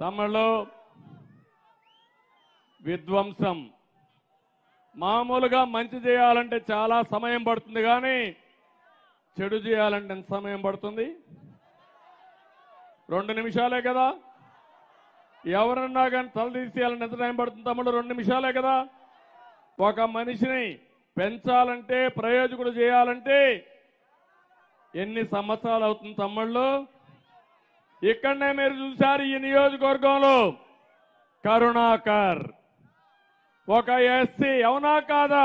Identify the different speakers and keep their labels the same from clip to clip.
Speaker 1: తమిళలో విధ్వంసం మామూలుగా మంచి చేయాలంటే చాలా సమయం పడుతుంది కానీ చెడు చేయాలంటే ఎంత సమయం పడుతుంది రెండు నిమిషాలే కదా ఎవరన్నా కానీ తల తీసేయాలంటే ఎంత టైం పడుతుంది తమ్ముడు రెండు నిమిషాలే కదా ఒక మనిషిని పెంచాలంటే ప్రయోజకుడు చేయాలంటే ఎన్ని సంవత్సరాలు అవుతుంది తమ్ముళ్ళు ఇక్కడనే మీరు చూశారు ఈ నియోజకవర్గంలో కరుణాకర్ ఒక ఎస్సీ అవునా కాదా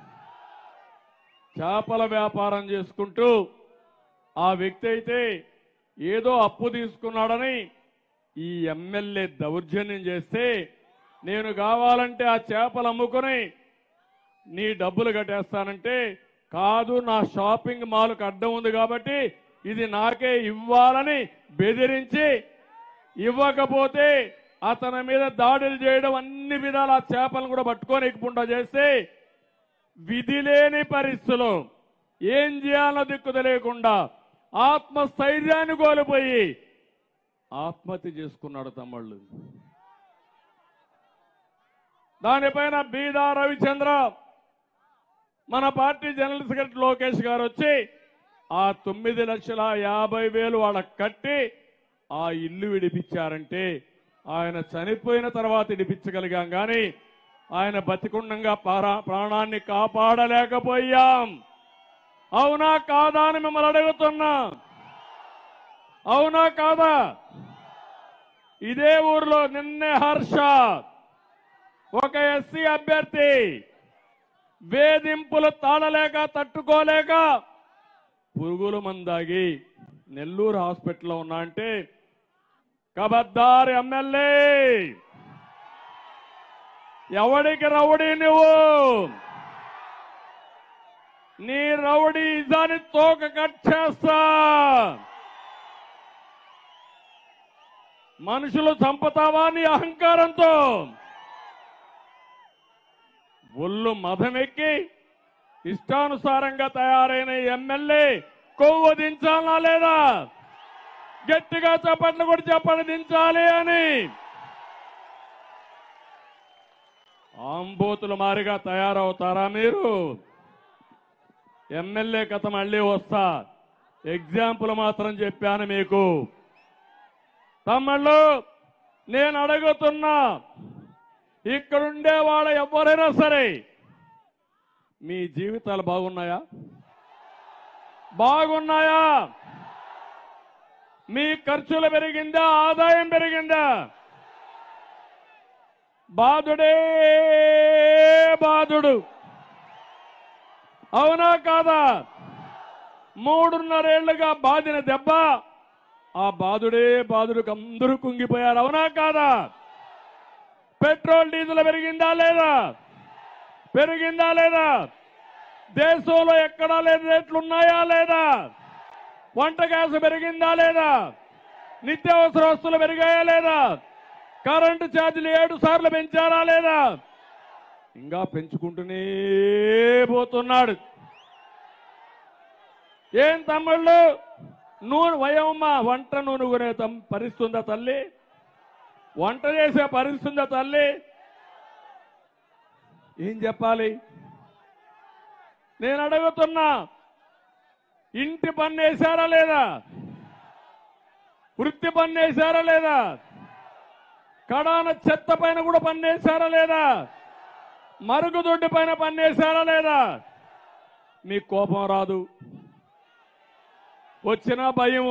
Speaker 1: చేపల వ్యాపారం చేసుకుంటూ ఆ వ్యక్తి అయితే ఏదో అప్పు తీసుకున్నాడని ఈ ఎమ్మెల్యే దౌర్జన్యం చేస్తే నేను కావాలంటే ఆ చేపలు అమ్ముకుని నీ డబ్బులు కట్టేస్తానంటే కాదు నా షాపింగ్ మాల్కు అడ్డం ఉంది కాబట్టి ఇది నాకే ఇవ్వాలని బెదిరించి ఇవ్వకపోతే అతని మీద దాడులు చేయడం అన్ని విధాల ఆ చేపలను కూడా పట్టుకొని ఎక్కుకుండా చేస్తే విధి లేని పరిస్థితులు ఏం చేయాలో దిక్కు తెలియకుండా ఆత్మస్థైర్యాన్ని కోల్పోయి ఆత్మహత్య చేసుకున్నాడు తమ్ముళ్ళు దానిపైన బీదా రవిచంద్ర మన పార్టీ జనరల్ సెక్రటరీ లోకేష్ గారు వచ్చి ఆ తొమ్మిది లక్షల యాభై వేలు వాళ్ళకి కట్టి ఆ ఇల్లు విడిపించారంటే ఆయన చనిపోయిన తర్వాత విడిపించగలిగాం కానీ ఆయన బతికుండంగా పారా- ప్రాణాన్ని కాపాడలేకపోయాం అవునా కాదా అని మిమ్మల్ని అడుగుతున్నా అవునా కాదా ఇదే ఊర్లో నిన్నే హర్ష ఒక ఎస్సీ అభ్యర్థి వేధింపులు తాళలేక తట్టుకోలేక పురుగుల మందాగి నెల్లూరు హాస్పిటల్లో ఉన్నా అంటే కబద్దారు ఎమ్మెల్యే ఎవడికి రౌడీ నువ్వు నీ రౌడీ ఇదాని తోక కట్ చేస్తా మనుషులు చంపుతావా నీ అహంకారంతో ఒళ్ళు మదమెక్కి ఇష్టానుసారంగా తయారైన ఈ ఎమ్మెల్యే కొవ్వు దించాలా లేదా గట్టిగా చప్పట్లు కూడా చెప్పండి దించాలి అని ఆంబోతులు మారిగా తయారవుతారా మీరు ఎమ్మెల్యే కథ మళ్ళీ వస్తా ఎగ్జాంపుల్ మాత్రం చెప్పాను మీకు తమ్ముళ్ళు నేను అడుగుతున్నా ఇక్కడుండే వాళ్ళ ఎవరైనా సరే మీ జీవితాలు బాగున్నాయా బాగున్నాయా మీ ఖర్చులు పెరిగిందా ఆదాయం పెరిగిందా బాధుడే బాధుడు అవునా కాదా మూడున్నరేళ్లుగా బాధిన దెబ్బ ఆ బాధుడే బాధుడికి అందరూ కుంగిపోయారు అవునా కాదా పెట్రోల్ డీజిల్ పెరిగిందా లేదా పెరిగిందా లేదా దేశంలో ఎక్కడా లేని రేట్లు ఉన్నాయా లేదా వంట గ్యాస్ పెరిగిందా లేదా నిత్యావసర వస్తువులు పెరిగాయా లేదా కరెంటు ఛార్జీలు ఏడు సార్లు పెంచారా లేదా ఇంకా పెంచుకుంటూనే పోతున్నాడు ఏం తమ్ముళ్ళు నూనె వయమ్మ వంట నూనె కొనే తమ్- పరిస్థితి ఉందా తల్లి వంట చేసే పరిస్థితి ఉందా తల్లి ఏం చెప్పాలి నేను అడుగుతున్నా ఇంటి పన్ను వేశారా లేదా వృత్తి పన్ను వేశారా లేదా కడాన చెత్త పైన కూడా పన్ను వేశారా లేదా మరుగుదొడ్డి పైన పన్ను వేశారా లేదా మీకు కోపం రాదు వచ్చిన భయము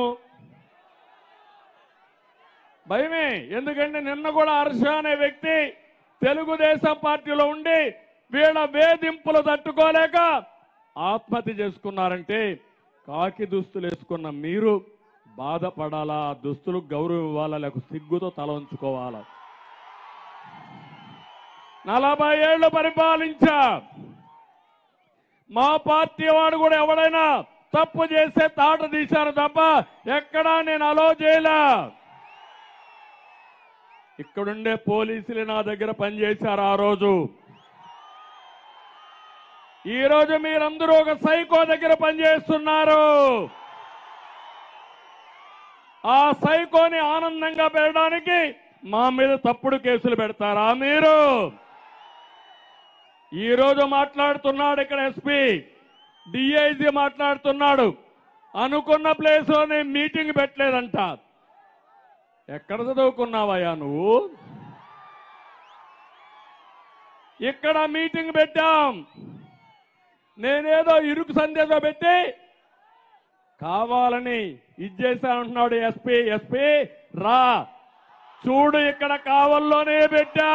Speaker 1: భయమే ఎందుకంటే నిన్న కూడా హర్ష అనే వ్యక్తి తెలుగుదేశం పార్టీలో ఉండి వీళ్ళ వేధింపులు తట్టుకోలేక ఆత్మహత్య చేసుకున్నారంటే కాకి దుస్తులు వేసుకున్న మీరు బాధపడాలా ఆ దుస్తులకు గౌరవం ఇవ్వాలా లేక సిగ్గుతో తల ఉంచుకోవాలా నలభై ఏళ్లు పరిపాలించా మా పార్టీ వాడు కూడా ఎవడైనా తప్పు చేస్తే తాట తీశారు తప్ప ఎక్కడా నేను అలో చేయలా ఇక్కడుండే పోలీసులు నా దగ్గర పనిచేశారు ఆ రోజు ఈ రోజు మీరందరూ ఒక సైకో దగ్గర పనిచేస్తున్నారు ఆ సైకోని ఆనందంగా పెరగడానికి మా మీద తప్పుడు కేసులు పెడతారా మీరు ఈ రోజు మాట్లాడుతున్నాడు ఇక్కడ ఎస్పీ డిఐజీ మాట్లాడుతున్నాడు అనుకున్న ప్లేస్ లోనే మీటింగ్ పెట్టలేదంట ఎక్కడ చదువుకున్నావయ్యా నువ్వు ఇక్కడ మీటింగ్ పెట్టాం నేనేదో ఇరుకు సందేశం పెట్టి కావాలని ఇచ్చేసానంటున్నాడు ఎస్పీ ఎస్పీ రా చూడు ఇక్కడ కావల్లోనే పెట్టా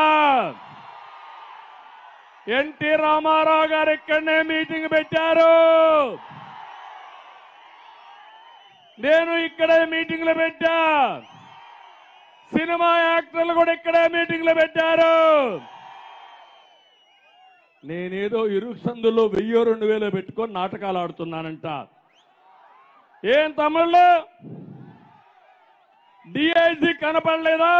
Speaker 1: ఎన్టీ రామారావు గారు ఇక్కడనే మీటింగ్ పెట్టారు నేను ఇక్కడే మీటింగ్లు పెట్టా సినిమా యాక్టర్లు కూడా ఇక్కడే మీటింగ్లు పెట్టారు నేనేదో ఇరుకు సందులో వెయ్యో రెండు వేలు పెట్టుకొని నాటకాలు ఆడుతున్నానంట ఏం తమిళ్ళు డిఐజీ కనపడలేదా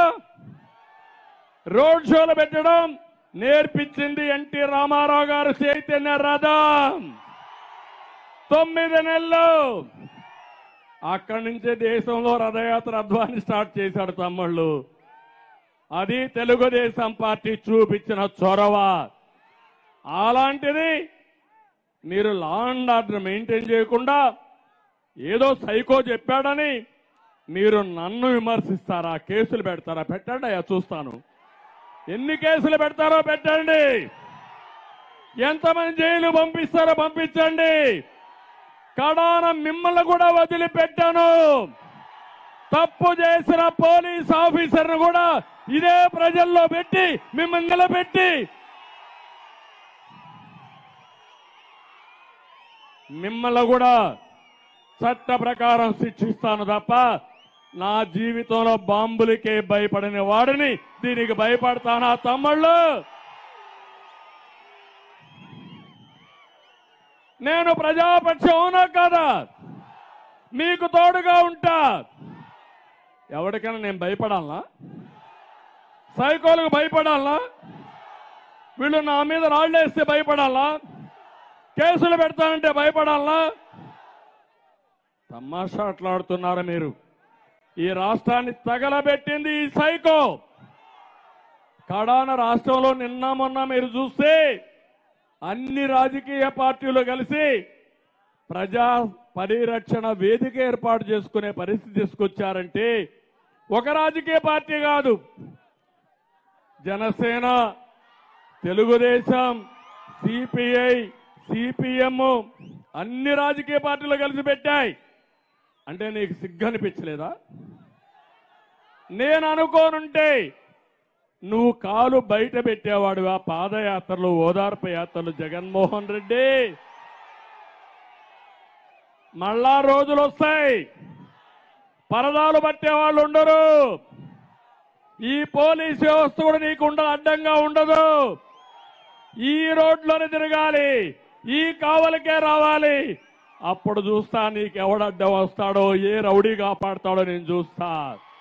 Speaker 1: రోడ్ షోలు పెట్టడం నేర్పించింది ఎన్టీ రామారావు గారు చైతన్య రథం తొమ్మిది నెలలు అక్కడి నుంచే దేశంలో రథయాత్ర అధ్వాన్ని స్టార్ట్ చేశాడు తమ్ముళ్ళు అది తెలుగుదేశం పార్టీ చూపించిన చొరవ అలాంటిది మీరు లా అండ్ ఆర్డర్ మెయింటైన్ చేయకుండా ఏదో సైకో చెప్పాడని మీరు నన్ను విమర్శిస్తారా కేసులు పెడతారా పెట్టండి అయ్యా చూస్తాను ఎన్ని కేసులు పెడతారో పెట్టండి ఎంతమంది జైలు పంపిస్తారో పంపించండి కడాన మిమ్మల్ని కూడా వదిలిపెట్టాను తప్పు చేసిన పోలీస్ ఆఫీసర్ను కూడా ఇదే ప్రజల్లో పెట్టి మిమ్మల్ని నిలబెట్టి మిమ్మల్ని కూడా చట్ట ప్రకారం శిక్షిస్తాను తప్ప నా జీవితంలో బాంబులకే భయపడిన వాడిని దీనికి భయపడతానా తమ్ముళ్ళు నేను ప్రజాపక్షం అవునా కదా మీకు తోడుగా ఉంటా ఎవరికైనా నేను భయపడాలనా సైకోలకు భయపడాలనా వీళ్ళు నా మీద రాళ్ళేస్తే భయపడాలా కేసులు పెడతానంటే భయపడాలనా తమాషా అట్లాడుతున్నారా మీరు ఈ రాష్ట్రాన్ని తగలబెట్టింది ఈ సైకో కడాన రాష్ట్రంలో నిన్న మొన్న మీరు చూస్తే అన్ని రాజకీయ పార్టీలు కలిసి ప్రజా పరిరక్షణ వేదిక ఏర్పాటు చేసుకునే పరిస్థితి తీసుకొచ్చారంటే ఒక రాజకీయ పార్టీ కాదు జనసేన తెలుగుదేశం సిపిఐ సిపిఎం అన్ని రాజకీయ పార్టీలు కలిసి పెట్టాయి అంటే నీకు సిగ్గు అనిపించలేదా నేను అనుకోనుంటే నువ్వు కాలు బయట పెట్టేవాడు ఆ పాదయాత్రలు ఓదార్పు యాత్రలు జగన్మోహన్ రెడ్డి మళ్ళా రోజులు వస్తాయి పరదాలు పట్టేవాళ్ళు ఉండరు ఈ పోలీస్ వ్యవస్థ కూడా నీకు ఉండదు అడ్డంగా ఉండదు ఈ రోడ్లోనే తిరగాలి ఈ కావలికే రావాలి అప్పుడు చూస్తా నీకు ఎవడడ్డం వస్తాడో ఏ రౌడీ కాపాడతాడో నేను చూస్తా